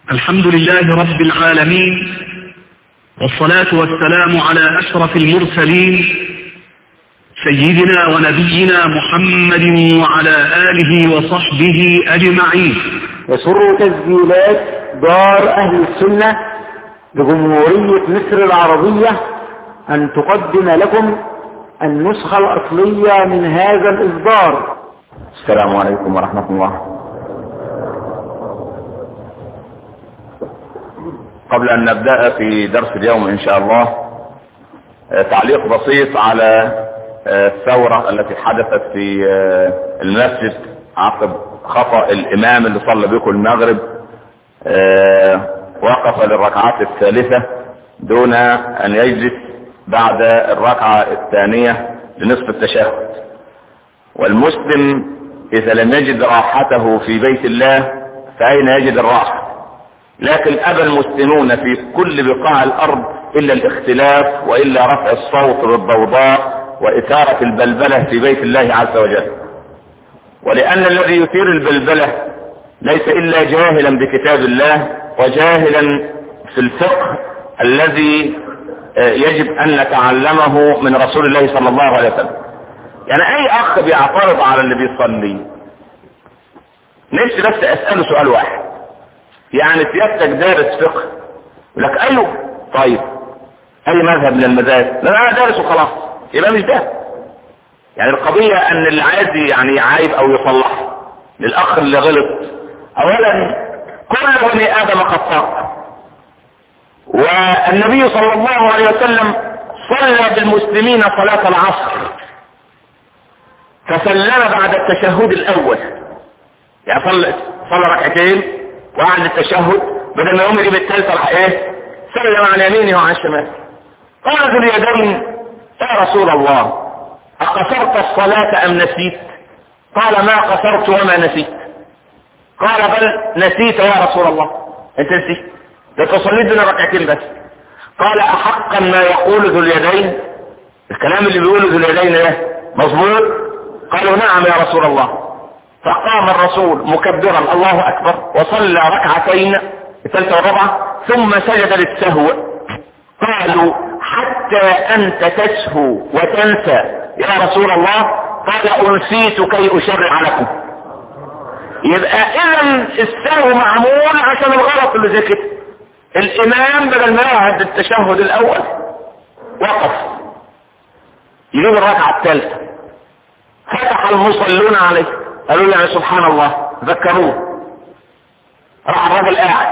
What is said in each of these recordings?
الحمد لله رب العالمين والصلاة والسلام على أشرف المرسلين سيدنا ونبينا محمد وعلى آله وصحبه أجمعين يسر تسجيلات دار أهل السنة بجمهورية مصر العربية أن تقدم لكم النسخة الأصلية من هذا الإصدار السلام عليكم ورحمة الله قبل أن نبدأ في درس اليوم إن شاء الله تعليق بسيط على الثورة التي حدثت في المسجد عقب خطأ الإمام اللي صلى بكم المغرب وقف للركعات الثالثة دون أن يجلس بعد الركعة الثانية لنصف التشهد والمسلم إذا لم يجد راحته في بيت الله فأين يجد الراحة لكن أبى المسلمون في كل بقاع الأرض إلا الاختلاف وإلا رفع الصوت بالضوضاء وإثارة البلبلة في بيت الله عز وجل ولأن الذي يثير البلبلة ليس إلا جاهلا بكتاب الله وجاهلا في الفقه الذي يجب أن نتعلمه من رسول الله صلى الله عليه وسلم يعني أي أخ بيعترض على اللي بيصلي نفسي بس أسأله سؤال واحد يعني سيادتك دارس فقه يقول لك ايوه طيب اي مذهب من المذاهب لا انا دارس وخلاص يبقى مش ده يعني القضية ان اللي عايز يعني يعايب او يصلح للاخ اللي غلط اولا كل بني ادم خطاء والنبي صلى الله عليه وسلم صلى بالمسلمين صلاة العصر فسلم بعد التشهد الاول يعني صلى صلى ركعتين وقعد التشهد بدل ما يقوم يجيب الثالثه راح ايه سلم عن يمينه وعن شماله قال ذو اليدين يا رسول الله اقصرت الصلاة ام نسيت قال ما قصرت وما نسيت قال بل نسيت يا رسول الله انت نسيت ده تصليت بين ركعتين بس قال احقا ما يقول ذو اليدين الكلام اللي بيقوله ذو اليدين ده مظبوط قالوا نعم يا رسول الله فقام الرسول مكبرا الله اكبر وصلى ركعتين الثالثة والرابعة ثم سجد للسهو قالوا حتى انت تسهو وتنسى يا رسول الله قال انسيت كي اشرع لكم يبقى اذا السهو معمول عشان الغلط اللي زي كده الامام بدل ما يعهد التشهد الاول وقف يجيب الركعة الثالثة فتح المصلون عليه قالوا له يعني سبحان الله ذكروه راح الراجل قاعد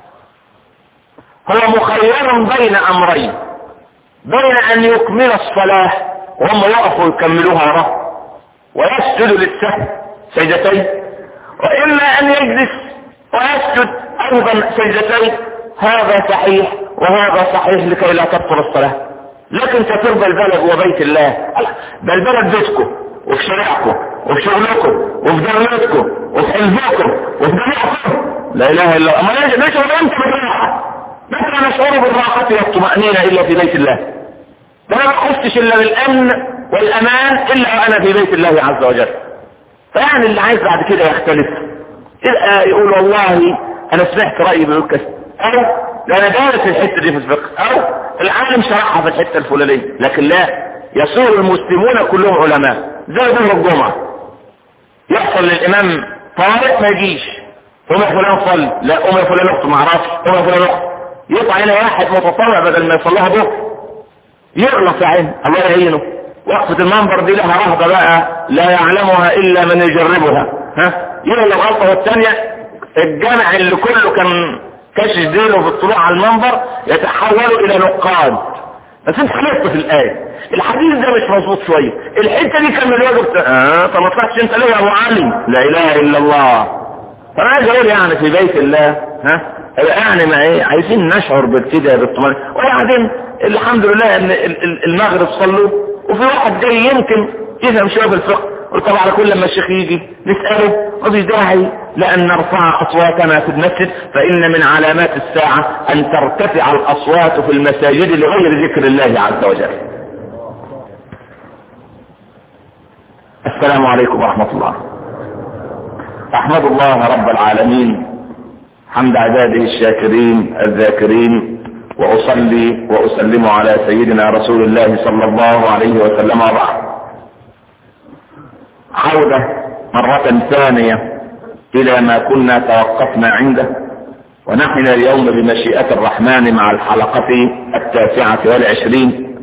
هو مخير بين امرين بين ان يكمل الصلاة وهم يقفوا يكملوها وراه ويسجد للسهو سجدتين واما ان يجلس ويسجد ايضا سجدتين هذا صحيح وهذا صحيح لكي لا تبطل الصلاة لكن تتربى البلد وبيت الله بل بيتكم وفي شريعكم وفي شغلكم وفي دولتكم وفي حزبكم وفي جميعكم لا اله الا الله ما نشعر انت بالراحه متى نشعر بالراحه والطمانينه الا في بيت الله ده ما بحسش الا بالامن والامان الا وانا في بيت الله عز وجل فيعني اللي عايز بعد كده يختلف يقول والله انا سمعت رايي بيقول كذا او ده انا دارس الحته دي في الفقه او العالم شرحها في الحته الفلانيه لكن لا يصير المسلمون كلهم علماء زي ظهر الجمعة يحصل للامام طارق ما يجيش قوم يا فلان صلي لا قوم يا فلان اخت ما اعرفش قوم يا فلان اخت يطلع هنا واحد متطوع بدل ما يصليها ظهر يغلط يا عين الله يعينه وقفة المنبر دي لها رهبة بقى لا يعلمها الا من يجربها ها يغلط غلطة والثانية الجامع اللي كله كان كشش ديله في الطلوع على المنبر يتحول الى نقاد بس انت خلصت في الآية الحديث ده مش مظبوط شوية الحتة دي كان من الواجب اه طب ما طلعتش انت ليه يا ابو علي لا اله الا الله فانا عايز اقول يعني في بيت الله ها يعني ما ايه عايزين نشعر بالكده بالطمأنينة وبعدين الحمد لله ان المغرب صلوا وفي واحد جاي يمكن يفهم شويه في الفقه وطبعا على كل ما الشيخ يجي نسأله مفيش داعي لأن نرفع أصواتنا في المسجد فإن من علامات الساعة أن ترتفع الأصوات في المساجد لغير ذكر الله عز وجل السلام عليكم ورحمة الله أحمد الله رب العالمين حمد عباده الشاكرين الذاكرين وأصلي وأسلم على سيدنا رسول الله صلى الله عليه وسلم وبعد عودة مرة ثانية إلى ما كنا توقفنا عنده ونحن اليوم بمشيئة الرحمن مع الحلقة التاسعة والعشرين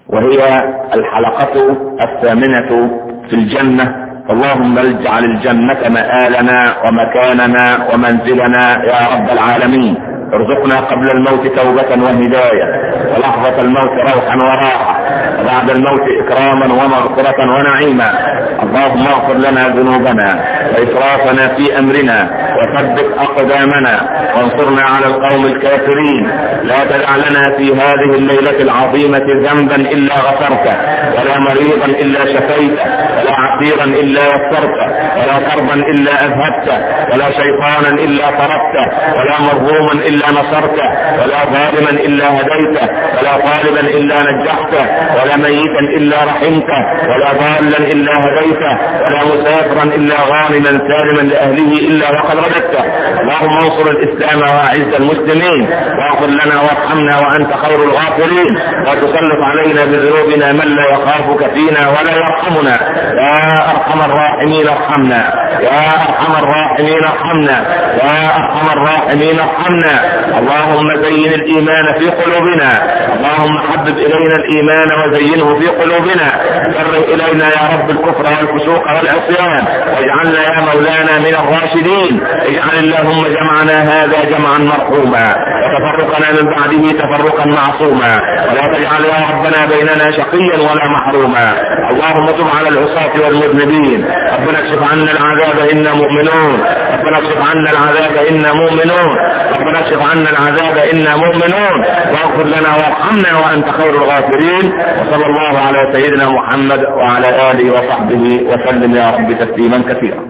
وهي الحلقة الثامنة في الجنة اللهم اجعل الجنة مآلنا ومكاننا ومنزلنا يا رب العالمين ارزقنا قبل الموت توبة وهداية ولحظة الموت روحا وراحة وبعد الموت اكراما ومغفرة ونعيما اللهم اغفر لنا ذنوبنا واسرافنا في امرنا وثبت اقدامنا وانصرنا على القوم الكافرين لا تدع لنا في هذه الليلة العظيمة ذنبا الا غفرته ولا مريضا الا شفيته ولا عسيرا الا يسرته ولا كربا الا اذهبته ولا شيطانا الا طردته ولا مظلوما الا نصرته ولا ظالما الا هديته ولا طالبا الا نجحته ولا ميتا الا رحمته ولا ضالا الا هديته ولا مسافرا الا غانما سالما لاهله الا وقد رددته اللهم انصر الاسلام واعز المسلمين واغفر لنا وارحمنا وانت خير الغافرين لا تسلط علينا بذنوبنا من لا يخافك فينا ولا يرحمنا يا ارحم الراحمين ارحمنا يا ارحم الراحمين ارحمنا يا ارحم الراحمين ارحمنا اللهم زين الايمان في قلوبنا اللهم حبب الينا الايمان وزينه في قلوبنا كره الينا يا رب الكفر والفسوق والعصيان واجعلنا يا مولانا من الراشدين اجعل اللهم جمعنا هذا جمعا مرحوما وتفرقنا من بعده تفرقا معصوما ولا تجعل يا ربنا بيننا شقيا ولا محروما اللهم تب على العصاة والمذنبين ربنا اكشف عنا العذاب انا مؤمنون ربنا اكشف عنا العذاب انا مؤمنون ربنا اكشف عنا العذاب انا مؤمنون واغفر لنا وارحمنا وانت خير الغافرين وصلى الله على سيدنا محمد وعلى اله وصحبه وسلم يا رب تسليما كثيرا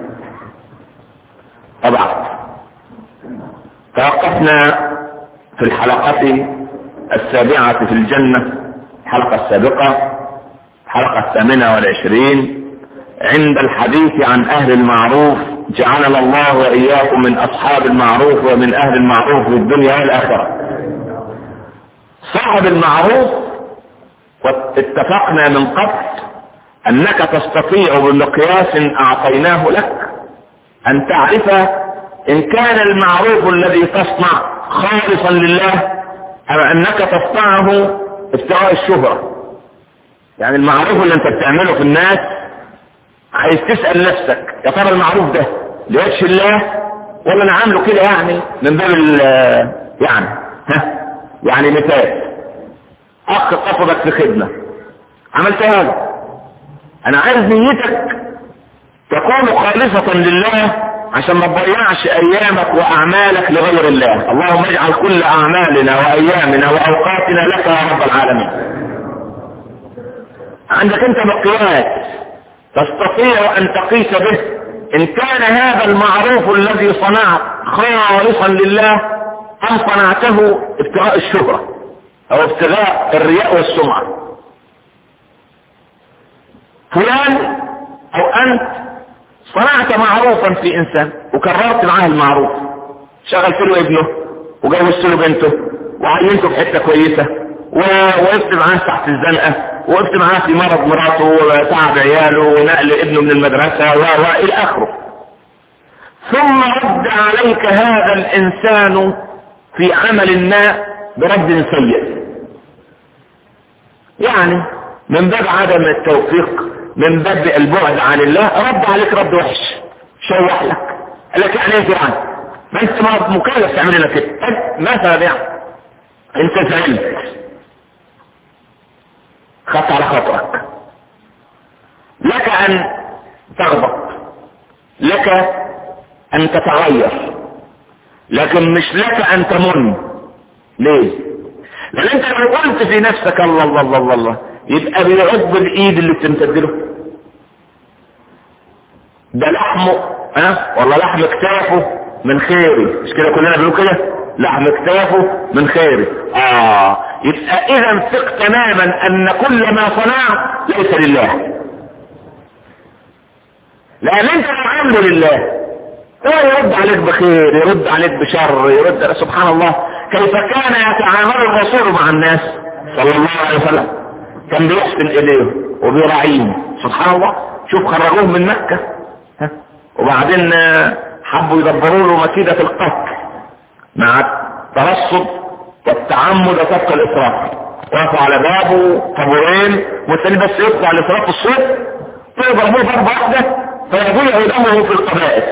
طبعا توقفنا في الحلقة السابعة في الجنة الحلقة السابقة الحلقة الثامنة والعشرين عند الحديث عن اهل المعروف جعلنا الله واياكم من اصحاب المعروف ومن اهل المعروف في الدنيا والاخرة صاحب المعروف واتفقنا من قبل انك تستطيع بمقياس اعطيناه لك ان تعرف ان كان المعروف الذي تصنع خالصا لله ام انك تصنعه ابتغاء الشهرة يعني المعروف اللي انت بتعمله في الناس عايز تسأل نفسك يا ترى المعروف ده لوجه الله ولا انا عامله كده يعني من باب يعني ها يعني مثال اخ قصدك في خدمة عملت هذا انا عايز نيتك تكون خالصة لله عشان ما تضيعش ايامك واعمالك لغير الله اللهم اجعل كل اعمالنا وايامنا واوقاتنا لك يا رب العالمين عندك انت مقياس تستطيع ان تقيس به ان كان هذا المعروف الذي صنعت خالصا لله ام صنعته ابتغاء الشهرة او ابتغاء الرياء والسمعة فلان او انت صنعت معروفا في انسان وكررت معاه المعروف شغلت له ابنه وجوزت له بنته وعينته في حته كويسه ووقفت معاه تحت الزنقه وقفت معاه في مرض مراته وتعب عياله ونقل ابنه من المدرسه والى اخره ثم رد عليك هذا الانسان في عمل ما برد سيء يعني من باب عدم التوفيق من باب البعد عن الله رد عليك رد وحش شوح لك قال لك يعني ايه يعني ما انت ما مكلف تعمل لك كده مثلا يعني انت زعلت خدت على خاطرك لك ان تغضب لك ان تتغير لكن مش لك ان تمن ليه لان انت لو قلت في نفسك الله الله الله الله, الله يبقى بيعض الايد اللي بتمتد له ده لحمه ها والله لحم كتافه من خيري مش كده كلنا بنقول كده لحم كتافه من خيري اه يبقى اذا ثق تماما ان كل ما صنعت ليس لله لان انت عامله لله هو يرد عليك بخير يرد عليك بشر يرد سبحان الله كيف كان يتعامل الرسول مع الناس صلى الله عليه وسلم كان بيحسن اليه وبيراعيهم سبحان الله شوف خرجوه من مكة ها؟ وبعدين آه، حبوا يدبروا له مكيدة القتل مع الترصد والتعمد وترك الإسراف وقفوا على بابه طابورين والتاني بس يطلع لصلاة الصبح فيضربوه ضربة واحدة فيضيع دمه في القبائل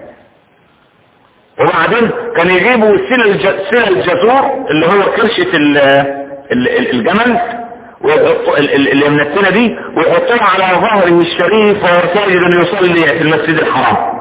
وبعدين كان يجيبوا سل الج- سل الجزور اللي هو كرشة ال- ال- ال- الجمل ويحطوا ال- ال- اللي من التنة دي ويحطوها على ظهره الشريف وهو ساجد يصلي في المسجد الحرام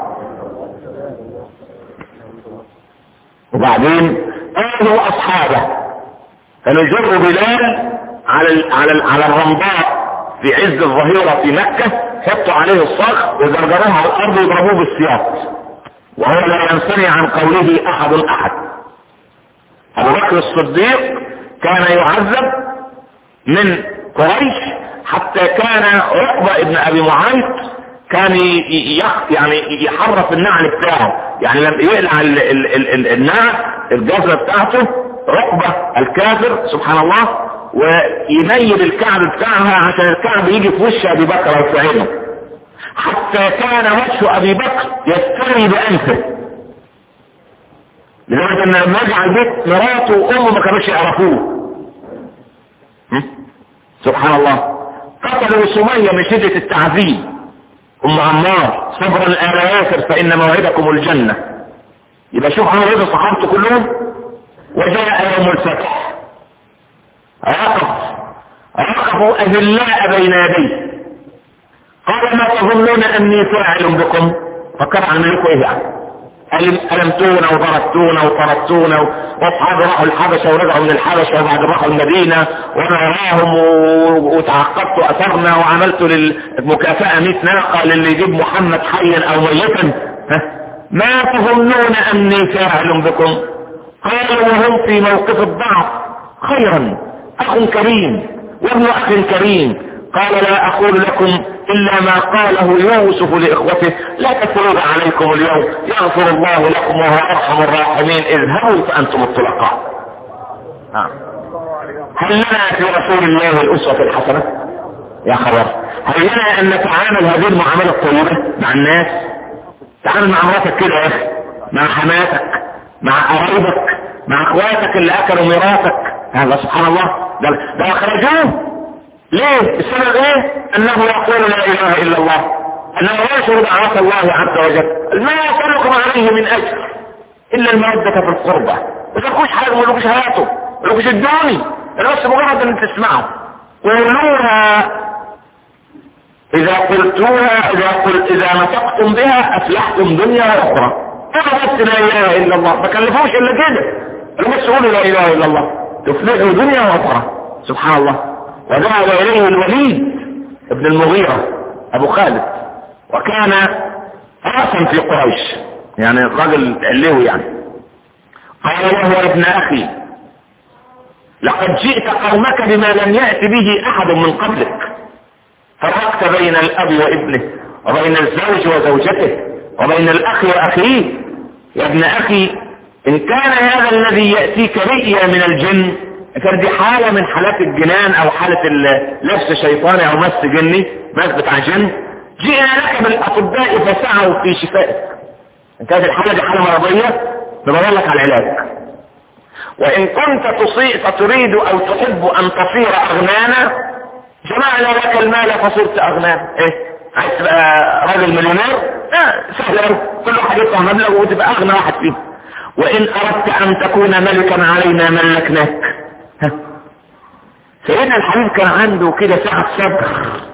وبعدين قالوا اصحابه كانوا يجروا بلال على ال على ال على الرمضاء في عز الظهيرة في مكة حطوا عليه الصخر وزرجروه على الارض ويضربوه بالسياط وهو لا ينثني عن قوله احد احد ابو بكر الصديق كان يعذب من قريش حتى كان عقبة ابن ابي معيط كان ي- ي- يخ- يعني يحرف النعل بتاعه يعني لما يقلع ال- ال- ال- ال- النعل الجزرة بتاعته عقبة الكافر سبحان الله ويميل الكعب بتاعها عشان الكعب يجي في وش ابي بكر او في عينه حتى كان وجه ابي بكر يستوي بانفه لدرجه ان لما يجي البيت مراته وامه ما كانوش يعرفوه م? سبحان الله قتلوا سميه من شده التعذيب ام عمار صبرا ال ياسر فان موعدكم الجنه يبقى شوف عمر رضا صحابته كلهم وجاء يوم الفتح رقف رقفوا اذلاء بين يديه قال ما تظنون اني فاعل بكم فكر عن لكم ايه يعني ألم ألمتونا وضربتونا وطردتونا واصحاب راحوا الحبشة ورجعوا من الحبشة وبعد راحوا المدينة وانا وراهم و- وتعقبت اثرنا وعملت للمكافأة 100 ناقة للي يجيب محمد حيا او ميتا ها؟ ما تظنون اني فاعل بكم قالوا وهم في موقف الضعف خيرا اخ كريم وابن اخ كريم قال لا اقول لكم الا ما قاله يوسف لاخوته لا تثرون عليكم اليوم يغفر الله لكم وهو ارحم الراحمين اذهبوا فانتم الطلقاء آه. هل لنا في رسول الله الاسوة الحسنة يا خبر هل لنا ان نتعامل هذه المعاملة الطيبة مع الناس تعامل مع مراتك كده يا اخي مع حماتك مع قرايبك مع اخواتك اللي اكلوا ميراثك هذا سبحان الله ده ده اخرجوه ليه السبب ايه انه يقول لا اله الا الله انه يشهد دعوات الله عز وجل ما يسألكم عليه من اجر الا المودة في القربة ما تلقوش حاجة ما تلقوش حياته ما تلقوش الدوني انا بس مجرد ان تسمعوا ويقولوها اذا قلتوها اذا قلت اذا نطقتم بها افلحتم دنيا واخرى انا بس لا اله الا الله ما كلفوش الا كده انا بس قولوا لا اله الا الله تفلحوا دنيا واخرى سبحان الله وذهب اليه الوليد ابن المغيرة ابو خالد وكان رأسا في قريش يعني الرجل علوي يعني قال له يا ابن اخي لقد جئت قومك بما لم يأت به احد من قبلك فرقت بين الاب وابنه وبين الزوج وزوجته وبين الاخ واخيه يا ابن اخي ان كان هذا الذي يأتيك رئيا من الجن كان دي حالة من حالات الجنان او حالة ال- لبس شيطاني او مس جني مس بتاع جن جئنا لك بالاطباء فسعوا في شفائك ان كانت الحالة دي حالة مرضية ندور لك على العلاج وان كنت تصيب تريد او تحب ان تصير اغنانا جمعنا لك المال فصرت اغنانا ايه عايز تبقى راجل مليونير اه سهل قوي كل واحد يدفع مبلغ وتبقى اغنى واحد فيهم وان اردت ان تكون ملكا علينا ملكناك ها. سيدنا الحبيب كان عنده كده ساعة صبر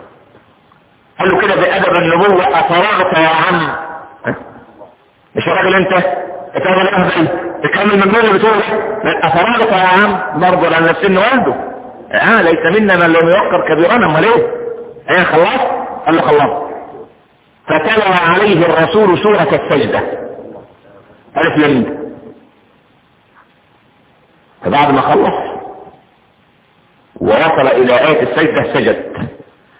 قال له كده بأدب النبوة أفرغت يا عم ها. مش يا راجل انت تكمل اهبل تكمل مجنون اللي بتقول أفرغت يا عم برضه لأن السن والده اه ليس منا من لم يوقر كبيرنا امال ايه؟ ايه خلاص؟ قال له خلاص فتلا عليه الرسول سورة السجدة ألف يمين فبعد ما خلص ووصل إلى آية السجدة سجد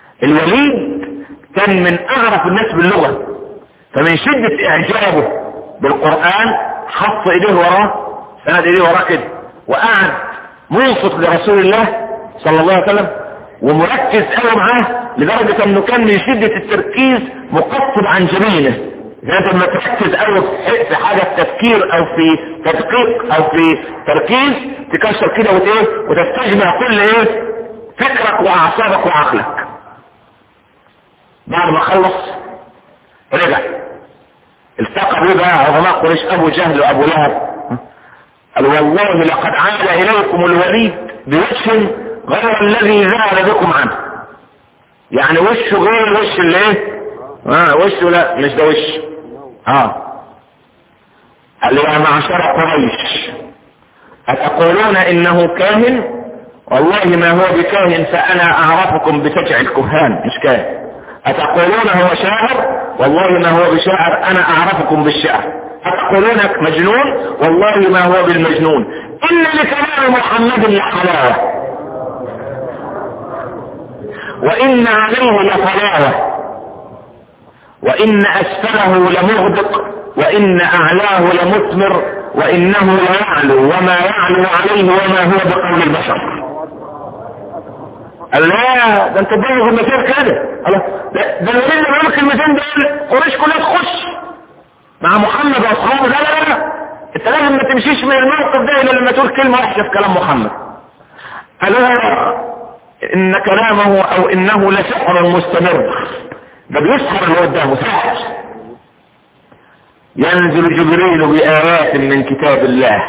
الوليد كان من أعرف الناس باللغة فمن شدة إعجابه بالقرآن حط ايديه وراه سند ايديه وراه كده وقعد منصت لرسول الله صلى الله عليه وسلم ومركز قوي معاه لدرجة انه كان من شدة التركيز مقطب عن جبينه زي ما تركز قوي في حاجة تفكير او في تدقيق او في تركيز تكسر كده وتايه وتستجمع كل ايه فكرك واعصابك وعقلك بعد ما خلص رجع التقى به بقى عظماء قريش ابو جهل وابو لهب قال والله لقد عاد اليكم الوليد بوجه غير الذي ذهب بكم عنه يعني وشه غير الوش اللي ايه اه وشه لا مش ده وش اه قال يا معشر قريش اتقولون انه كاهن والله ما هو بكاهن فانا اعرفكم بسجع الكهان مش كاهن اتقولون هو شاعر والله ما هو بشاعر انا اعرفكم بالشعر اتقولون مجنون والله ما هو بالمجنون ان لكلام محمد لحلاوه وإن عليه لطلاوة وإن أسفله لمغدق وإن أعلاه لمثمر وإنه ليعلو وما يعلو عليه وما هو بقول البشر قال لا ده انت تبلغ المسير كده ده ده الوليد اللي بيقول الكلمتين دول قريش كلها تخش مع محمد واصحابه لا لا لا انت لازم ما تمشيش من الموقف ده الا لما تقول كلمه وحشه في كلام محمد قال ان كلامه او انه لسحر مستمر ده بيسحر اللي قدامه سحر ينزل جبريل بآيات من كتاب الله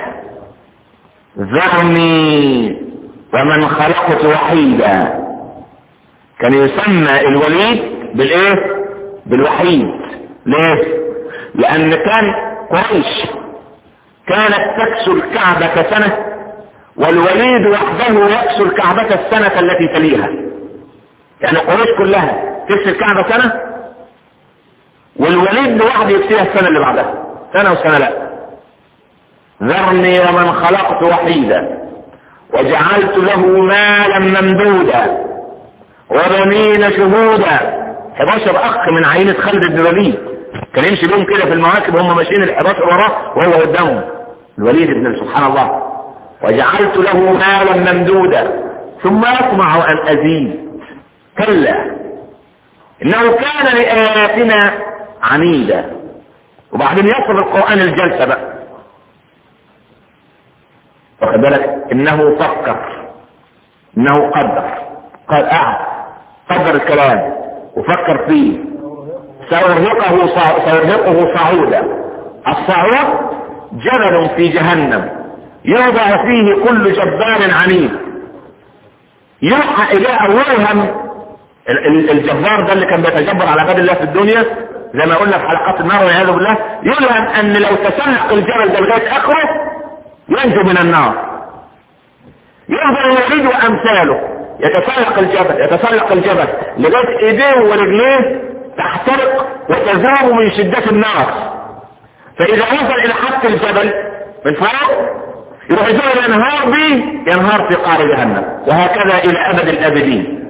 ذرني ومن خلقت وحيدا كان يسمى الوليد بالايه بالوحيد ليه لان كان قريش كانت تكسو الكعبة سنة والوليد وحده يكسو الكعبة السنة التي تليها يعني قريش كلها تكسي الكعبة سنة والوليد لوحده يكسيها السنة اللي بعدها سنة وسنة لا ذرني ومن خلقت وحيدا وجعلت له مالا ممدودا وبنين شهودا 11 اخ من عينة خالد بن الوليد كان يمشي بهم كده في المواكب وهم ماشيين ال 11 وراه وهو قدامهم الوليد بن سبحان الله وجعلت له مالا ممدودا ثم يطمع ان ازيد كلا انه كان لاياتنا عنيدا وبعدين يصل القران الجلسه بقى واخد بالك انه فكر انه قدر قال قعد قدر الكلام وفكر فيه سأرهقه سأرهقه صعودا الصعود جبل في جهنم يوضع فيه كل جبار عنيد يوحى اليه او يوهم الجبار ده اللي كان بيتجبر على عباد الله في الدنيا زي ما قلنا في حلقات النار والعياذ بالله يوهم ان لو تسلق الجبل ده لغايه اخره ينجو من النار يقدر الوليد وامثاله يتسلق الجبل يتسلق الجبل لغايه ايديه ورجليه تحترق وتذاب من شدة النار فاذا وصل الى حد الجبل من فوق يروح يزول ينهار به ينهار في قار جهنم وهكذا الى ابد الابدين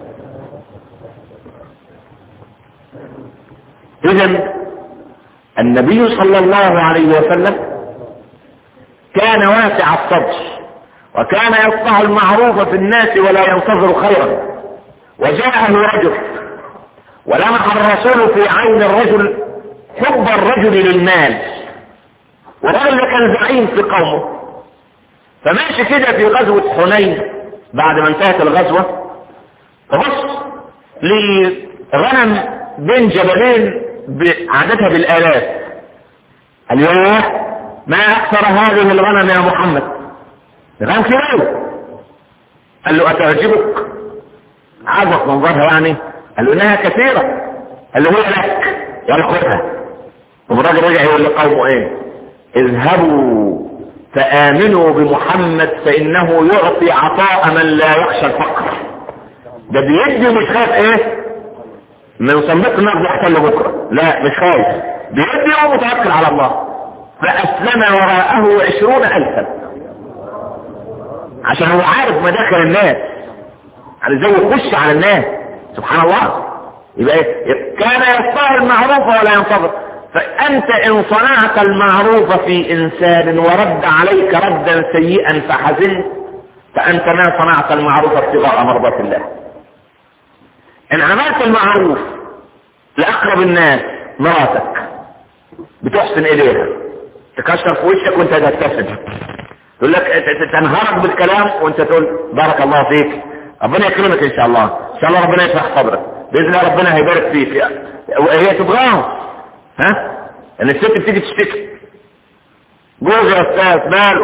اذا النبي صلى الله عليه وسلم كان واسع الصدر وكان يصنع المعروف في الناس ولا ينتظر خيرا وجاءه رجل ولمح الرسول في عين الرجل حب الرجل للمال والرجل ده كان زعيم في قومه فماشي كده في غزوة حنين بعد ما انتهت الغزوة فبص لغنم بين جبلين عددها بالالاف قال ياه ما اكثر هذه الغنم يا محمد غنم كبير قال له اتعجبك عجبك منظرها يعني قال له انها كثيرة قال له هي لك يلا خذها والراجل رجع يقول لقومه ايه اذهبوا فامنوا بمحمد فانه يعطي عطاء من لا يخشى الفقر ده بيدي ومش خايف ايه من صندوق النار بيحتل بكره لا مش خايف بيدي ومتوكل على الله فاسلم وراءه عشرون الفا عشان هو عارف مداخل الناس يعني ازاي يخش على الناس سبحان الله يبقى ايه كان يصطهر المعروف ولا ينتظر فأنت إن صنعت المعروف في إنسان ورد عليك ردا سيئا فحزنت فأنت ما صنعت المعروف ابتغاء مرضات الله إن عملت المعروف لأقرب الناس مراتك بتحسن إليها تكشر في وشك وانت تبتسم يقول لك تنهرك بالكلام وانت تقول بارك الله فيك ربنا يكرمك ان شاء الله ان شاء الله ربنا يشرح صدرك باذن الله ربنا هيبارك فيك وهي تبغاهم ها ان الست بتيجي تشتكي جوز يا استاذ ماله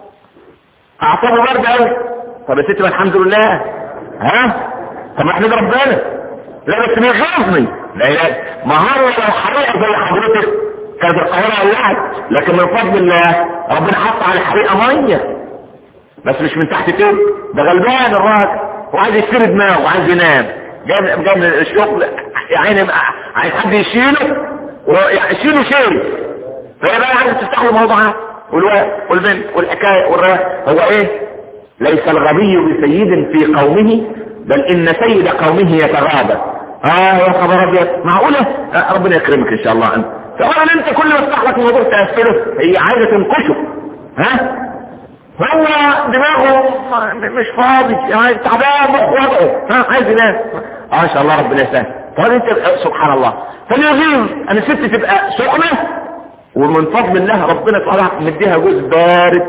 اعصابه برد قوي طب يا ست ما الحمد لله ها طب ما احمد ربنا لا بس بيغاظني لا لا ما هو لو حريقه زي حضرتك كانت القاهره ولعت لكن من فضل الله ربنا حط على الحريقه ميه بس مش من تحت كده ده غلبان الراجل وعايز يشتري دماغه وعايز ينام جاي جاي من الشغل يا عيني عايز حد يشيله يشيله شيل فهي بقى عايز تفتح له موضوعات والواد والبنت والحكايه والروايه هو ايه؟ ليس الغبي بسيد في قومه بل ان سيد قومه يتغاضى اه يا خبر ابيض معقوله؟ آه ربنا يكرمك ان شاء الله انت فأولا انت كل ما تفتح لك موضوع تقفله هي عايزه تنقشه ها هو دماغه مش فاضي يعني تعبان مخ وضعه ها عايز ينام اه ان شاء الله ربنا يسهل طب انت سبحان الله فاليغيظ ان الست تبقى سخنه ومن فضل الله ربنا تعالى مديها جزء بارد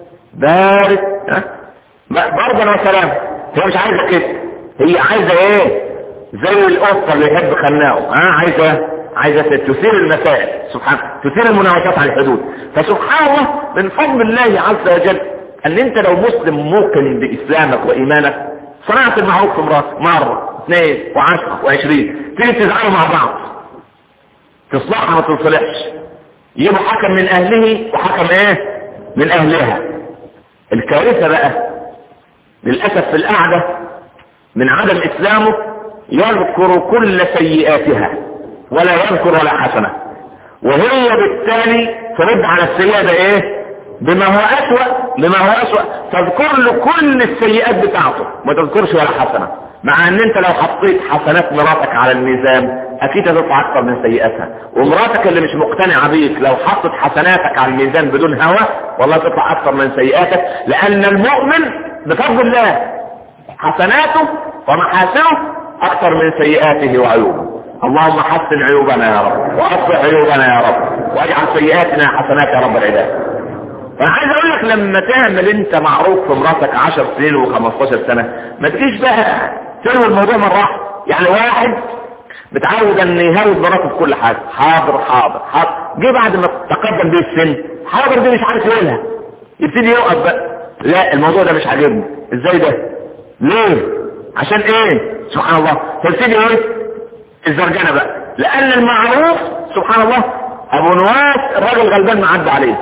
بارد ها برضا وسلام هي مش عايزه كده هي عايزه ايه زي القطه اللي يحب خناقه ها عايزه عايزه تثير المسائل سبحان تثير المناوشات على الحدود فسبحان الله من فضل الله عز وجل ان انت لو مسلم موقن باسلامك وايمانك صنعت المعروف في مراتك مره اثنين وعشرة وعشرين تيجي تزعلوا مع بعض تصلحها ما تصلحش يجيبوا حكم من اهله وحكم ايه من اهلها الكارثة بقى للأسف في القعدة من عدم اسلامه يذكر كل سيئاتها ولا يذكر ولا حسنة وهي بالتالي ترد على السيئة ده ايه بما هو اسوأ بما هو اسوأ تذكر له كل السيئات بتاعته ما تذكرش ولا حسنة مع ان انت لو حطيت حسنات مراتك على الميزان اكيد هتطلع اكتر من سيئاتها ومراتك اللي مش مقتنعة بيك لو حطت حسناتك على الميزان بدون هوى والله تطلع اكتر من سيئاتك لان المؤمن بفضل الله حسناته ومحاسنه اكتر من سيئاته وعيوبه اللهم حسن عيوبنا يا رب واصلح عيوبنا يا رب واجعل سيئاتنا حسنات يا رب العباد انا عايز اقول لك لما تعمل انت معروف في مراتك 10 سنين و15 سنه ما تجيش بقى تلوي الموضوع مره واحده يعني واحد متعود ان يهاوز مراته في كل حاجه حاضر حاضر حاضر جه بعد ما تقدم بيه السن حاضر دي مش عارف يقولها يبتدي يوقف بقى لا الموضوع ده مش عاجبني ازاي ده ليه عشان ايه سبحان الله تبتدي ايه الزرجنه بقى لان المعروف سبحان الله ابو نواس الراجل غلبان معدى عليه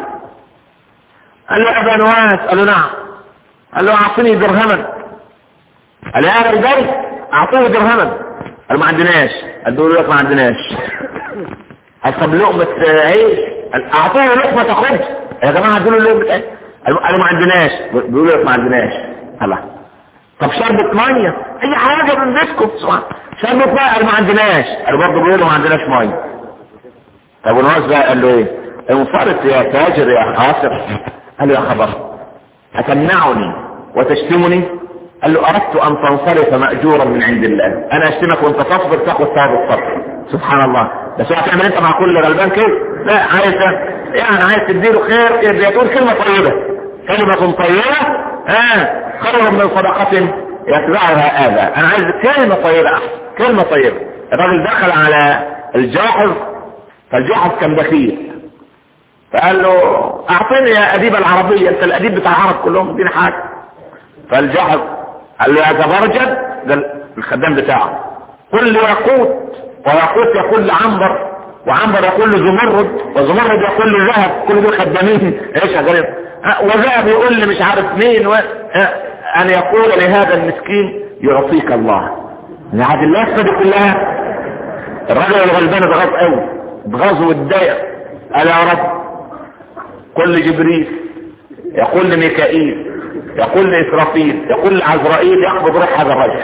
قال له ابا نواس قال له نعم قال له اعطني درهما قال له يا البيت اعطوه درهما قال ما عندناش قال له لك ما عندناش قال طب لقمة عيش قال اعطوه لقمة خبز يا جماعة ادوا له لقمة عيش قالوا ما عندناش بيقولوا لك ما عندناش الله طب شربة مية اي حاجة من بيتكم شربة مية قال ما عندناش قال برضه بيقولوا ما عندناش مية طب ونواس بقى قال له ايه انفرط يا تاجر يا خاسر قال له يا خبر أتمنعني وتشتمني قال له أردت أن تنصرف مأجورا من عند الله أنا أشتمك وأنت تصبر تاخد ثواب الصبر سبحان الله بس هو هتعمل أنت مع كل غلبان كده لا عايز يعني عايز تديله خير يقول كلمة طيبة كلمة طيبة ها خير من صدقة يتبعها آذى أنا عايز كلمة طيبة أحسن كلمة طيبة الراجل دخل على الجاحظ فالجاحظ كان بخيل فقال له اعطيني يا اديب العربية انت الاديب بتاع العرب كلهم اديني حاجة فالجحظ قال له يا زبرجد ده الخدام بتاعه قل لي ياقوت وياقوت يقول لعنبر وعنبر يقول له زمرد وزمرد يقول له ذهب كل دول خدامين ايش يا غريب وذهب يقول لي مش عارف مين و... ان يقول لهذا المسكين يعطيك الله نعد الله دي كلها الراجل الغلبان اتغاظ قوي اتغاظ واتضايق قال يا رب قل لجبريل يقول لميكائيل يقول لإسرافيل يقول لعزرائيل يقبض روح هذا الرجل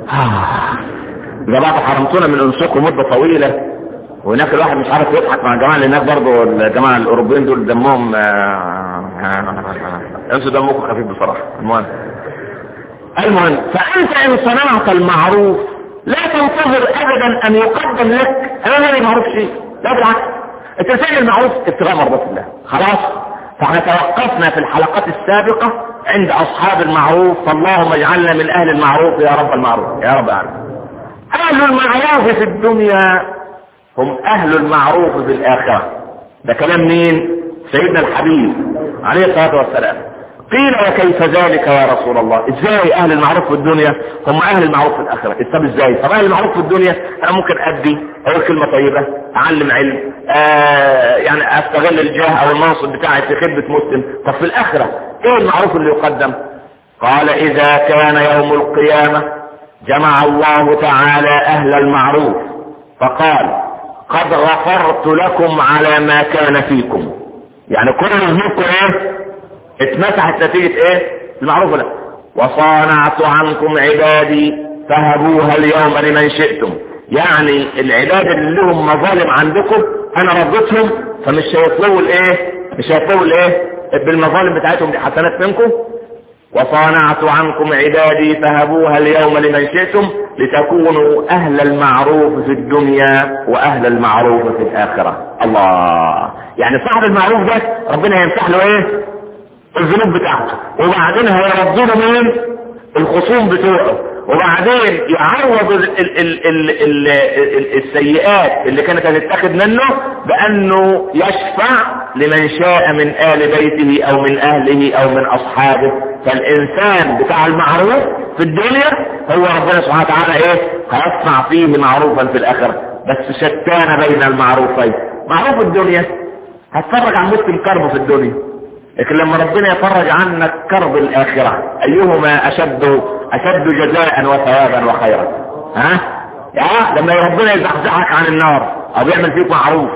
ده بعد حرمتونا من انسكم مدة طويلة وهناك الواحد مش عارف يضحك مع الجماعة اللي هناك برضه الجماعة الاوروبيين دول دمهم انسوا دمكم خفيف بصراحة المهم المهم فانت ان صنعت المعروف لا تنتظر ابدا ان يقدم لك انا ما معروف شيء لا بالعكس انت فعل المعروف ابتغاء مرضات الله خلاص فاحنا توقفنا في الحلقات السابقة عند اصحاب المعروف فاللهم اجعلنا من اهل المعروف يا رب المعروف يا رب العالمين اهل المعروف في الدنيا هم اهل المعروف في الاخرة ده كلام مين سيدنا الحبيب عليه الصلاة والسلام قيل وكيف ذلك يا رسول الله ازاي اهل المعروف في الدنيا هم اهل المعروف في الاخرة طب ازاي طب اهل المعروف في الدنيا انا ممكن ادي اقول كلمة طيبة اعلم علم آه يعني استغل الجاه او المنصب بتاعي في خدمة مسلم طب في الاخرة ايه المعروف اللي يقدم قال اذا كان يوم القيامة جمع الله تعالى اهل المعروف فقال قد غفرت لكم على ما كان فيكم يعني كل ذنوبكم ايه اتمسحت نتيجة ايه المعروف له وصانعت عنكم عبادي فهبوها اليوم لمن شئتم يعني العباد اللي لهم مظالم عندكم انا رديتهم فمش هيطلبوا الايه مش هيطلبوا الايه بالمظالم بتاعتهم دي حسنات منكم وصانعت عنكم عبادي فهبوها اليوم لمن شئتم لتكونوا اهل المعروف في الدنيا واهل المعروف في الاخرة الله يعني صاحب المعروف ده ربنا يمسح له ايه الذنوب بتاعته وبعدين هيردوا له مين الخصوم بتوعه وبعدين يعوض ال ال ال ال ال ال السيئات اللي كانت هتتاخد منه بانه يشفع لمن شاء من ال بيته او من اهله او من اصحابه فالانسان بتاع المعروف في الدنيا هو ربنا سبحانه وتعالى ايه هيصنع فيه معروفا في الاخره بس شتان بين المعروفين معروف الدنيا هتفرج عن مسلم كربه في الدنيا لكن لما ربنا يفرج عنك كرب الآخرة أيهما أشد أشد جزاء وثوابا وخيرا ها يا لما ربنا يزحزحك عن النار أو يعمل فيك معروف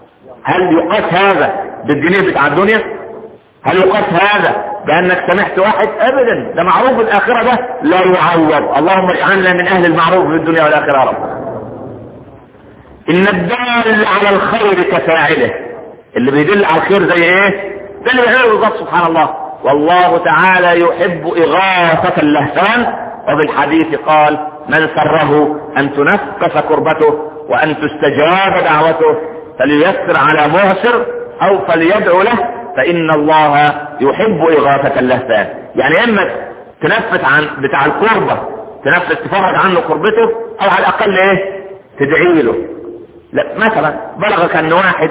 هل يقاس هذا بالجنيه بتاع الدنيا هل يقاس هذا بأنك سمحت واحد أبدا ده معروف الآخرة ده لا يعوض اللهم اجعلنا من أهل المعروف في الدنيا والآخرة يا رب إن الدال على الخير كفاعله اللي بيدل على الخير زي ايه ده اللي بيعمله بالظبط سبحان الله والله تعالى يحب إغاثة اللهفان وبالحديث قال من سره أن تنفس كربته وأن تستجاب دعوته فليسر على معسر أو فليدعو له فإن الله يحب إغاثة اللهفان يعني إما تنفس عن بتاع الكربة تنفس تفرج عنه كربته أو على الأقل إيه تدعي له لا مثلا بلغك أن واحد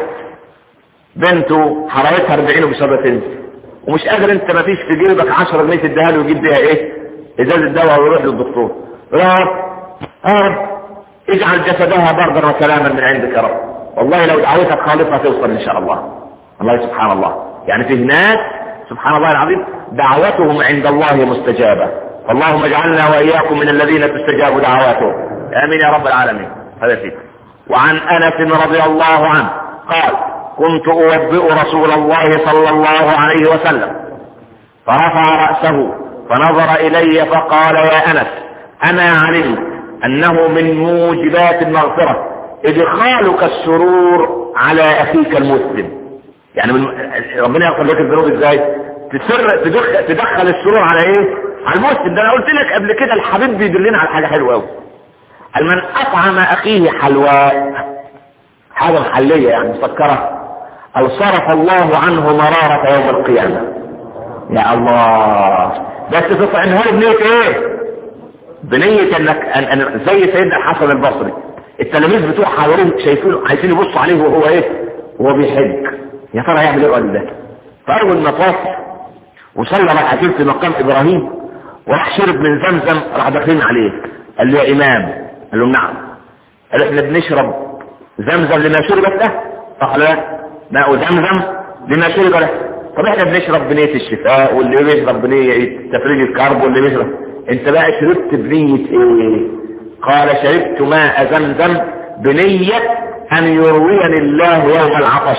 بنته حرارتها 40 ومش قادره تنزل ومش قادر انت ما فيش في جيبك 10 جنيه تديها له ويجيب بيها ايه ازازه دواء ويروح للدكتور يا رب يا رب اجعل جسدها بردا وسلاما من عندك يا رب والله لو دعوتك خالصة توصل ان شاء الله الله سبحان الله يعني في ناس سبحان الله العظيم دعوتهم عند الله مستجابة اللهم اجعلنا واياكم من الذين تستجاب دعواتهم امين يا رب العالمين هذا فيك وعن انس رضي الله عنه قال كنت أوبئ رسول الله صلى الله عليه وسلم فرفع رأسه فنظر إلي فقال يا أنس أنا علمت أنه من موجبات المغفرة إدخالك السرور على أخيك المسلم يعني من ربنا يغفر لك الذنوب ازاي تسر تدخل, تدخل السرور على ايه على المسلم ده انا قلت لك قبل كده الحبيب بيدلنا على حاجه حلوه قوي من اطعم اخيه حلواء حاجه محليه يعني مسكره او صرف الله عنه مرارة يوم القيامة يا الله بس تطعمها له بنية ايه بنية انك أن أن زي سيدنا الحسن البصري التلاميذ بتوع حواليه شايفينه عايزين يبصوا عليه وهو ايه وهو بيحج يا ترى هيعمل ايه ولا ده فاول ما طاف وصلى ركعتين في مقام ابراهيم وراح شرب من زمزم راح داخلين عليه قال له يا امام قال له نعم قال احنا بنشرب زمزم لما شربت له صح لا ماء زمزم لما شرب له طب احنا بنشرب بنية الشفاء واللي بيشرب بنية تفريج الكرب واللي بيشرب انت بقى شربت بنية ايه قال شربت ماء زمزم بنية ان يرويني الله يوم العطش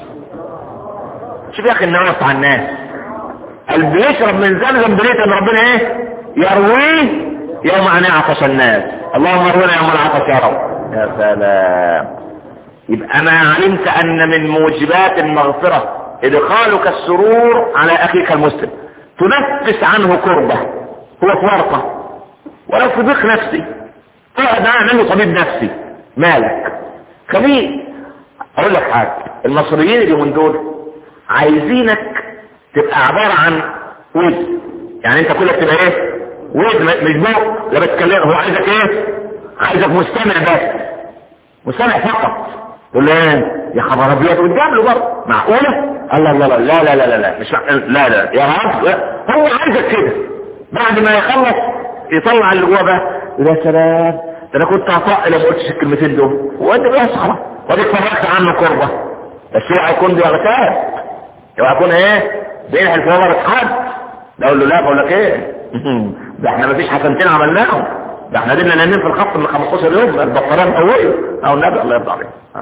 شوف يا اخي النواس على الناس اللي بيشرب من زمزم بنية ان ربنا ايه يرويه يوم ان يعطش الناس اللهم ارونا يوم العطش يا رب يا سلام يبقى ما علمت ان من موجبات المغفرة ادخالك السرور على اخيك المسلم تنفس عنه كربة هو في ورطة ولو في ضيق نفسي تقعد معاه منه طبيب نفسي مالك خليه اقول لك حاجة المصريين اليومين دول عايزينك تبقى عبارة عن ود يعني انت كلك تبقى ايه ود مش بوق لا بتكلم هو عايزك ايه عايزك مستمع بس مستمع فقط تقول له ايه يا خبر ابيض قدام له برضه معقوله الله الله الله لا لا لا لا لا مش مع... لا لا يا رب هو عايزك كده بعد ما يخلص يطلع اللي جوه بقى يا سلام ده انا كنت هطق لو ما قلتش الكلمتين دول وانت بقى خلاص وادي اتفرجت عنه قربه بس اوعى يكون بيغتاب اوعى يكون ايه بينحل في نظرة حد اقول له لا بقول لك ايه ده احنا مفيش حسنتين عملناهم ده احنا دينا نايمين في الخط من 15 يوم البطاريه مقويه او النبي الله يرضى عليه آه.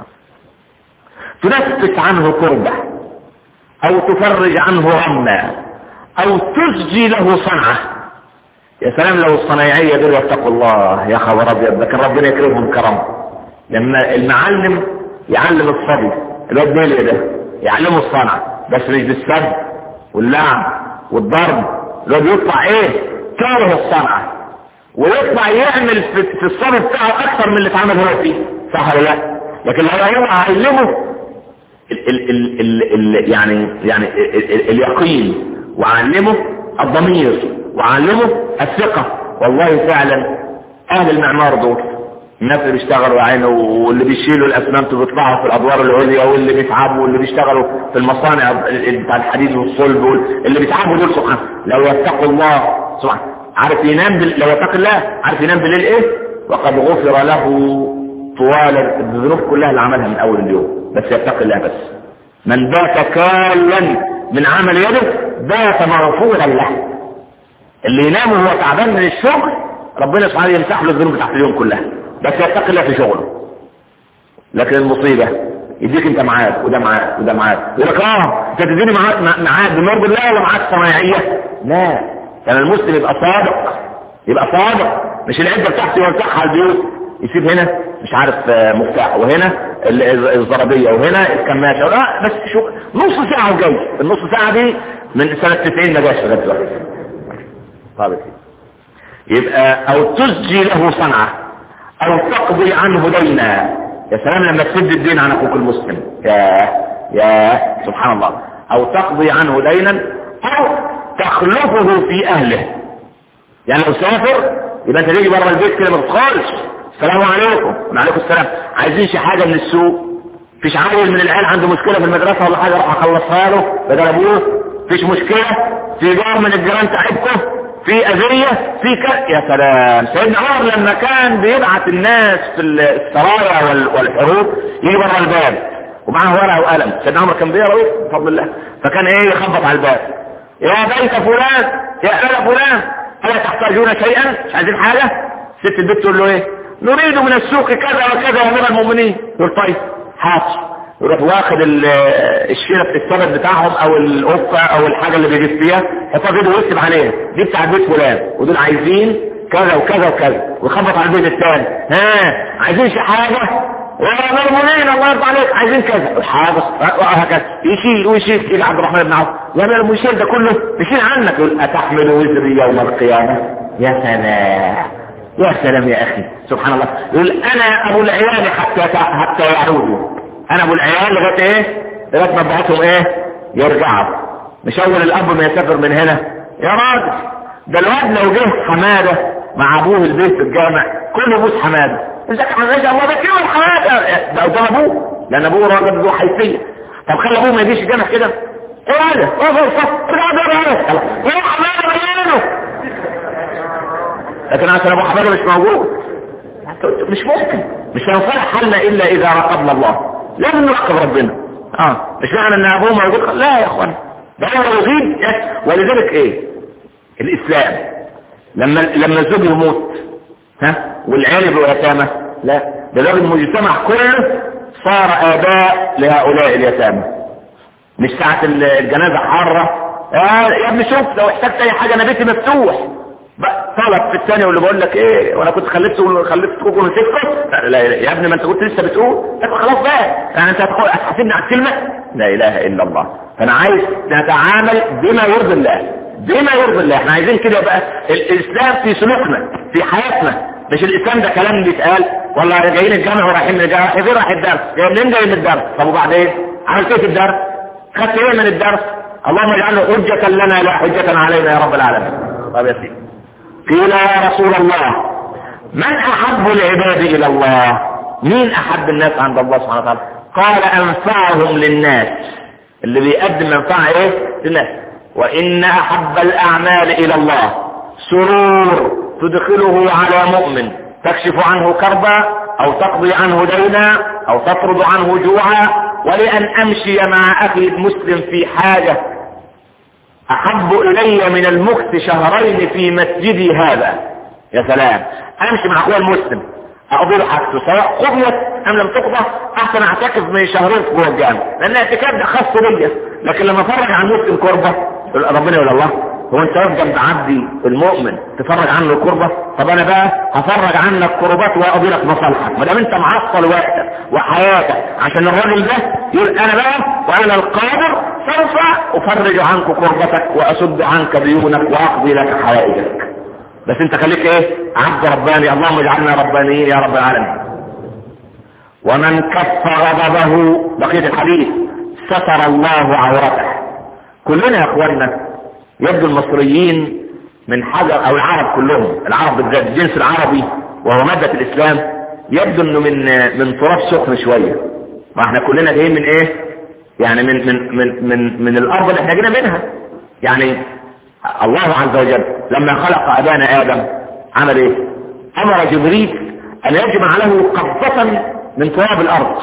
تنفس عنه كربة او تفرج عنه غما او تسجي له صنعة يا سلام لو الصنايعية دول يتقوا الله يا خبر ابيض ده كان ربنا يكرمهم كرم لما المعلم يعلم الصبي الواد ميلي ده يعلمه الصنعة بس مش بالسب واللعب والضرب الواد يطلع ايه كاره الصنعة ويطلع يعمل في, في الصبي بتاعه اكثر من اللي اتعمل هو فيه صح ولا لا لكن لو هو علمه ال ال ال ال ال يعني يعني ال ال اليقين وعلمه الضمير وعلمه الثقة والله فعلا اهل المعمار دول الناس اللي بيشتغلوا يعني واللي بيشيلوا الاسمنت وبيطلعوا في الادوار العليا واللي بيتعبوا واللي بيشتغلوا في المصانع بتاع الحديد والصلب اللي بيتعبوا دول سبحان لو يتقوا الله سبحان عارف ينام بال... لو يتقي الله عارف ينام بالليل ايه وقد غفر له طوال الذنوب كلها اللي عملها من اول اليوم بس يتقي الله بس من بات كالا من عمل يده بات مغفورا له اللي ينام وهو تعبان من الشغل ربنا سبحانه يمسح له الذنوب بتاعت اليوم كلها بس يتقي الله في شغله لكن المصيبة يديك انت معاك وده معاك وده معاك يقول لك اه انت تديني معاك معاك بمرض الله ولا معاك صنايعية لا يعني المسلم يبقى صادق يبقى صادق مش العدة بتاعته يوزعها على البيوت يسيب هنا مش عارف مفتاح وهنا الزرابية وهنا الكماشة لا بس شو نص ساعة وجاي النص ساعة دي من سنة 90 ما جاش لغاية دلوقتي طيب يبقى او تسجي له صنعة او تقضي عنه دينا يا سلام لما تسد الدين عن اخوك المسلم يا يا سبحان الله او تقضي عنه دينا او تخلفه في اهله يعني لو سافر يبقى انت تيجي بره البيت كده ما تدخلش السلام عليكم وعليكم السلام عايزين شي حاجه من السوق فيش عيل من العيال عنده مشكله في المدرسه ولا حاجه اروح اخلصها له بدل ابوه فيش مشكله في جار من الجيران تعبكم في اذيه في ك... يا سلام سيدنا عمر لما كان بيبعت الناس في السرايا وال... والحروب يجي بره الباب ومعاه ورقه وقلم سيدنا عمر كان بيقرا ايه بفضل الله فكان ايه يخبط على الباب يا بيت فلان يا اهل فلان الا تحتاجون شيئا مش عايزين حاجه ست البيت تقول له ايه نريد من السوق كذا وكذا يا امير المؤمنين يقول طيب حاضر يروح واخد الشيله الثبت بتاعهم او القفه او الحاجه اللي بيجيب فيها يحطها في ايده ويكتب عليها دي بتاع بيت فلان ودول عايزين كذا وكذا وكذا ويخبط على البيت الثاني ها عايزين شي حاجه يا امير المؤمنين الله يرضى عليك عايزين كذا حاضر وهكذا يشيل ويشيل يجي عبد الرحمن بن عوف يا امير المشير ده كله يشيل عنك يقول اتحمل وزري يوم القيامه يا سلام يا سلام يا اخي سبحان الله يقول انا ابو العيال حتى حتى يعودوا انا ابو العيال لغايه ايه لغايه ما ابعتهم ايه يرجعوا مش اول الاب ما يسافر من هنا يا راجل ده الواد لو جه حماده مع ابوه البيت في الجامع كله بوس حماده ازيك يا حماده الله ده كده حماده ده ده ابوه لان ابوه راجل ذو حيثيه طب خلي ابوه ما يجيش الجامع كده ايه هذا؟ ايه فرصه؟ يا حماده مليانه لكن عشان ابو حماده مش موجود مش ممكن مش هينصلح حالنا الا اذا راقبنا الله لازم نراقب ربنا اه مش معنى ان ابوه موجود لا يا اخوان ده هو يغيب ولذلك ايه الاسلام لما لما الزوج يموت ها والعيال يبقوا يتامى لا ده لازم المجتمع كله صار اباء لهؤلاء اليتامى مش ساعة الجنازة حارة آه يا ابني شوف لو احتجت اي حاجة انا بيتي مفتوح طلب في الثاني واللي بقول لك ايه وانا كنت خلفت خلفتكم ونسيتكم لا, لا, لا يا ابني ما انت كنت لسه بتقول طب خلاص بقى يعني انت هتخ- هتحاسبني على الكلمه لا اله الا الله فانا عايز نتعامل بما يرضي الله بما يرضي الله احنا عايزين كده بقى الاسلام في سلوكنا في حياتنا مش الاسلام ده كلام بيتقال والله جايين الجامع ورايحين الجامع فين رايح الدرس جاي منين جاي من الدرس طب وبعدين عملت ايه في الدرس خدت ايه من الدرس اللهم اجعله حجة لنا لا حجة علينا يا رب العالمين طب يا سيدي قيل يا رسول الله من احب العباد الى الله مين احب الناس عند الله سبحانه وتعالى قال انفعهم للناس اللي بيقدم منفعة ايه للناس وان احب الاعمال الى الله سرور تدخله على مؤمن تكشف عنه كربا او تقضي عنه دينا او تطرد عنه جوعا ولان امشي مع اخي المسلم في حاجة احب الي من المكث شهرين في مسجدي هذا يا سلام امشي مع اخويا المسلم اقضي له حاجته سواء قضيت ام لم تقضى احسن اعتكف من شهرين في جوه الجامع لان الاعتكاف ده خاص بيا لكن لما افرج عن مسلم كربه يقول ربنا يقول الله هو انت واقف جنب عبدي المؤمن تفرج عنه الكربة طب انا بقى هفرج عنك كربات واقضي لك مصالحك ما دام انت معطل وقتك وحياتك عشان الراجل ده يقول انا بقى وانا القادر سوف افرج عنك كربتك واسد عنك ديونك واقضي لك حوائجك بس انت خليك ايه عبد رباني اللهم اجعلنا ربانيين يا رب العالمين ومن كف غضبه بقية الحديث ستر الله عورته كلنا يا اخواننا يبدو المصريين من حجر او العرب كلهم العرب بالذات الجنس العربي وهو مادة الاسلام يبدو انه من من تراب سخن شوية ما احنا كلنا جايين من ايه يعني من من من من, من الارض اللي احنا جينا منها يعني الله عز وجل لما خلق ابانا ادم عمل ايه امر جبريل ان يجمع له قبضة من تراب الارض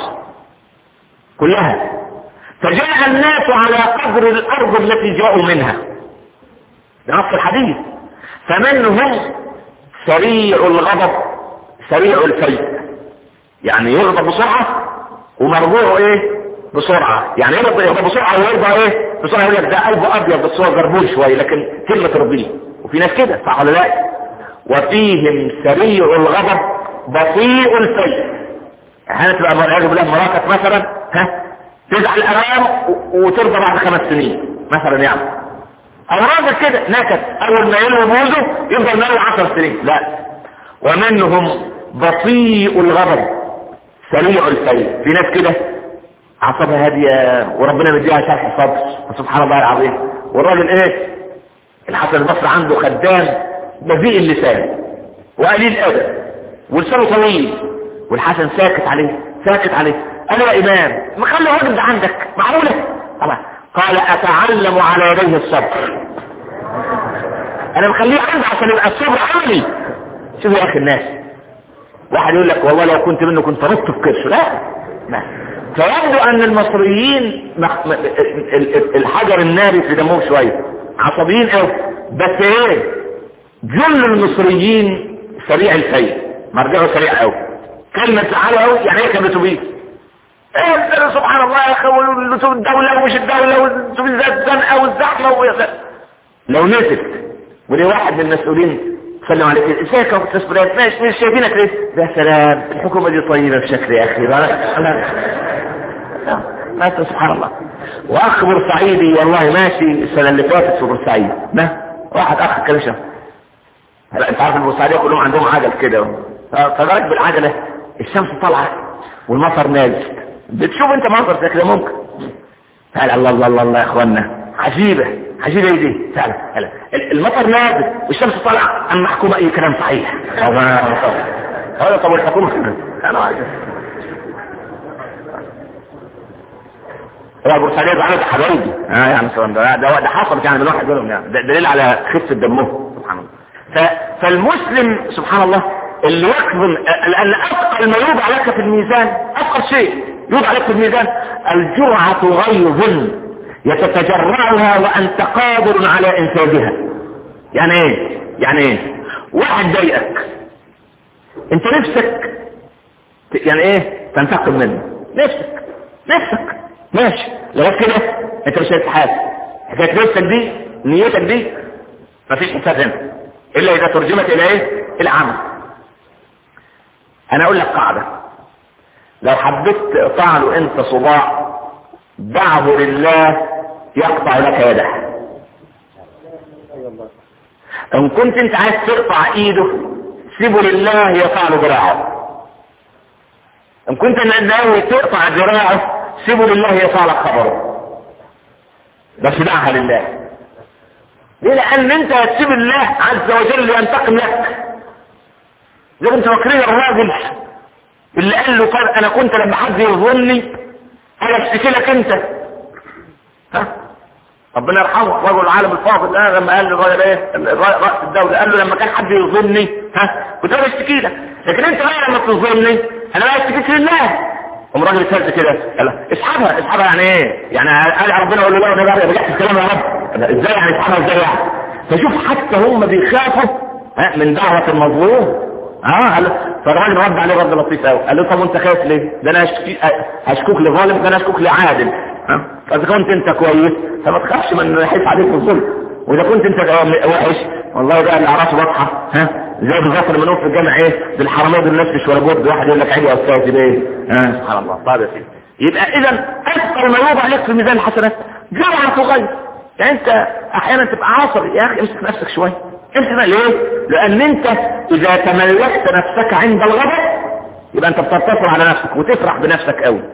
كلها فجاء الناس على قدر الارض التي جاءوا منها بنص الحديث فمنهم سريع الغضب سريع الفيء يعني يغضب بسرعة ومرجوعه ايه بسرعة يعني يغضب بسرعة ويرضى ايه بسرعة يقول لك ده قلبه ابيض بس هو جربون شوية لكن كلمة ترضيه وفي ناس كده صح ولا لا وفيهم سريع الغضب بطيء الفيء احيانا تبقى والعياذ بالله مراتك مثلا ها تزعل الارام وترضى بعد خمس سنين مثلا يعني او راجل كده نكت اول ما يلوي بوزه يفضل ناوي عشر سنين لا ومنهم بطيء الغضب سريع الفيل في ناس كده عصبها هادية وربنا مديها شرح صدر سبحان الله العظيم والراجل ايه الحسن البصري عنده خدام بذيء اللسان وقليل ادب ولسانه طويل والحسن ساكت عليه ساكت عليه انا يا امام مخلي الراجل ده عندك معقوله طبعا قال اتعلم على يديه الصبر انا مخليه عندي عشان يبقى الصبر عندي شوف يا اخي الناس واحد يقول لك والله لو كنت منه كنت ربط في كرشه لا لا فيبدو ان المصريين مخ... الحجر الناري في دمهم شويه عصبيين قوي بس ايه جل المصريين سريع الفيل مرجعه سريع قوي كلمة تعالى قوي يعني ايه كلمة بيه ايه سبحان الله يا اخي الدولة ومش الدولة والزنقة والزحمة و... لو نسك ودي واحد من المسؤولين سلم عليك ازيك يا استاذ فلان ماشي مش شايفينك ليه يا سلام الحكومة دي طيبة بشكل يا اخي ما سبحان الله واخ بورسعيدي والله ماشي السنة اللي فاتت في بورسعيد ما واحد اخ كان شاف انت عارف البورسعيدية كلهم عندهم عجل كده فجرت بالعجلة الشمس طالعة والمطر نازل بتشوف انت منظر زي كده ممكن فعلا الله الله الله الله يا اخوانا عجيبة عجيبة ايه دي فعلا فعلا المطر نازل والشمس طالعة اما حكومة اي كلام صحيح هذا طب الحكومة انا عايز هو البورسعيدية زعلت حبايبي اه يعني ده ده, ده حصلت يعني من واحد منهم يعني ده دليل على خفة دمهم سبحان الله فالمسلم سبحان الله اللي يكظم لان اثقل ما يوضع لك في الميزان اثقل شيء يوضع لك في الميزان الجرعة غيظ يتتجرعها وانت قادر على انفاذها يعني ايه يعني ايه واحد ضايقك انت نفسك يعني ايه تنتقم منه نفسك نفسك ماشي لغايه كده انت مش هتتحاسب حكايه نفسك دي نيتك دي مفيش حساب هنا الا اذا ترجمت الى ايه العمل انا اقول لك قاعدة لو حبيت تقطع له انت صباع دعه لله يقطع لك يده ان كنت انت عايز تقطع ايده سيبه لله يقطع له ذراعه ان كنت ناوي تقطع ذراعه سيبه لله يقطع لك خبره بس دعها لله ليه لان انت هتسيب الله عز وجل ينتقم لك زي انت فاكرين الراجل اللي قال له طب انا كنت لما حد يظلمني انا اشتكي لك انت ها ربنا يرحمه رجل العالم الفاضل ده لما قال للراجل ايه رأس الدولة قال له لما كان حد يظلمني ها كنت انا اشتكي لك لكن انت بقى لما تظلمني انا بقى اشتكيت لله قام الراجل سالت كده قال اسحبها اسحبها يعني ايه؟ يعني قال ربنا يقول له لا انا بقى رجعت الكلام يا رب ازاي يعني اسحبها ازاي يعني؟ فشوف حتى هم بيخافوا ها من دعوة المظلوم اه قال فالراجل رد عليه رد لطيف قوي قال له طب وانت خايف ليه؟ ده انا هشكي هشكوك لظالم ده انا هشكوك لعادل ها فاذا كنت انت كويس فما تخافش من يحيف عليك الظلم واذا كنت انت وحش والله بقى اللي اعرفه واضحه ها زي بالظبط لما نقف في الجامع ايه بالحراميه دول الناس مش ولا بد واحد يقول لك عيب يا استاذ بايه ها سبحان الله طيب يا سيدي يبقى اذا اثقل ما يوضع عليك في ميزان الحسنات جرعه صغير يعني انت احيانا تبقى عصبي يا اخي امسك نفسك شويه امسك ليه؟ لان انت اذا تملكت نفسك عند الغضب يبقى انت بتنتصر على نفسك وتفرح بنفسك قوي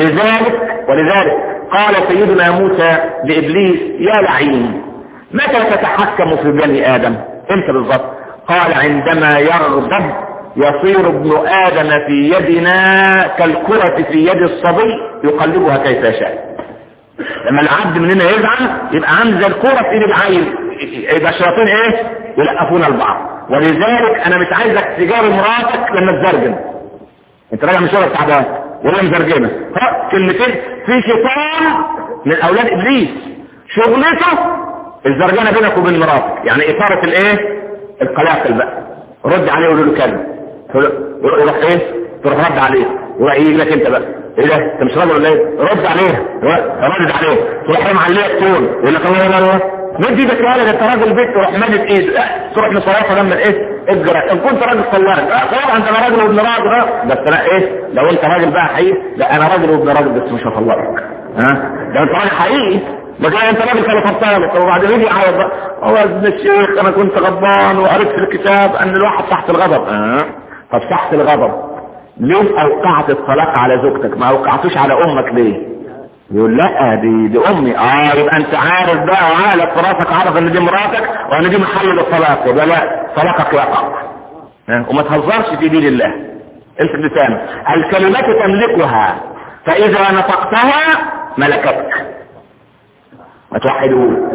ولذلك ولذلك قال سيدنا موسى لابليس يا لعين متى تتحكم في بني ادم امتى بالظبط قال عندما يغضب يصير ابن ادم في يدنا كالكرة في يد الصبي يقلبها كيف يشاء لما العبد مننا يزعل يبقى عامل زي الكرة في ايد العيل يبقى الشياطين ايه يلقفون البعض ولذلك انا مش عايزك تجاري مراتك لما تزرجن انت راجع من شغل تعبان ولا مزرجنه كلمتين في شيطان من اولاد ابليس شغلته الزرجانه بينك وبين مراتك يعني اثاره الايه القلاقل بقى رد عليه وقول له كلمه يروح ايه تروح رد عليه يروح يجي لك انت بقى ايه ده انت مش راجل ولا ايه رد عليه رد عليه تروح ايه معليه التون يقول لك الله الله مد ايدك يا ولد انت راجل بيت تروح مادد ايده اه تروح لصلاه لما ايه اجرى ان كنت راجل صلاح اه طبعا انت راجل وابن راجل بس انا ايه لو انت راجل بقى حقيقي لا انا راجل وابن راجل بس مش هطلقك ها ده انت راجل حقيقي بقى انت راجل كان فطالك وبعد يجي يعيط بقى هو يا ابن الشيخ انا كنت غضبان وقريت في الكتاب ان الواحد تحت الغضب اه طب تحت الغضب ليه اوقعت الطلاق على زوجتك ما اوقعتوش على امك ليه يقول لا دي دي امي اه يبقى انت عارف بقى وعقلك في راسك عارف ان دي مراتك وان دي محل للطلاق يبقى لا طلاقك يقع اه؟ وما تهزرش في دين الله انت بلسانك الكلمات تملكها فاذا نطقتها ملكتك ما توحدوه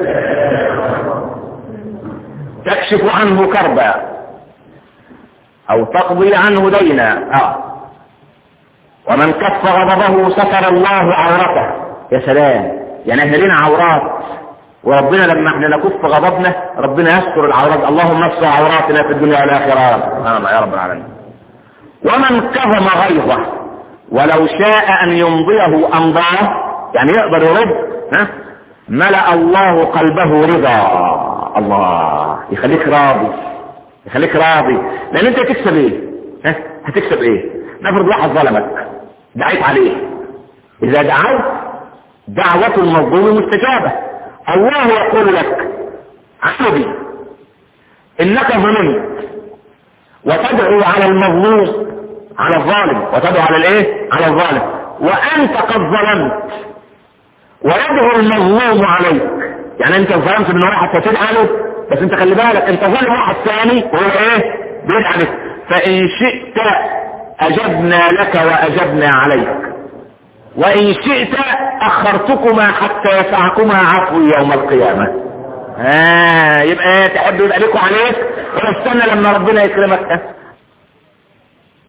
تكشف عنه كربا او تقضي عنه دينا اه ومن كف غضبه ستر الله عورته يا سلام يعني احنا لنا عورات وربنا لما احنا نكف غضبنا ربنا يستر العورات اللهم استر عوراتنا في الدنيا والاخره آه يا رب العالمين ومن كظم غيظه ولو شاء ان يمضيه امضاه يعني يقدر يرد ها ملأ الله قلبه رضا الله يخليك راضي يخليك راضي لان انت هتكسب ايه ها هتكسب ايه نفرض واحد ظلمك دعيت عليه اذا دعوت دعوة المظلوم مستجابة الله يقول لك عبدي انك ظلمت وتدعو على المظلوم على الظالم وتدعو على الايه على الظالم وانت قد ظلمت ويدعو المظلوم عليك يعني انت ظلمت من واحد فتدعى له بس انت خلي بالك انت ظلم واحد ثاني وهو ايه بيدعى لك فان شئت اجبنا لك واجبنا عليك وان شئت اخرتكما حتى يسعكما عفو يوم القيامة آه يبقى تحب يبقى لكم عليك ولا استنى لما ربنا يكرمك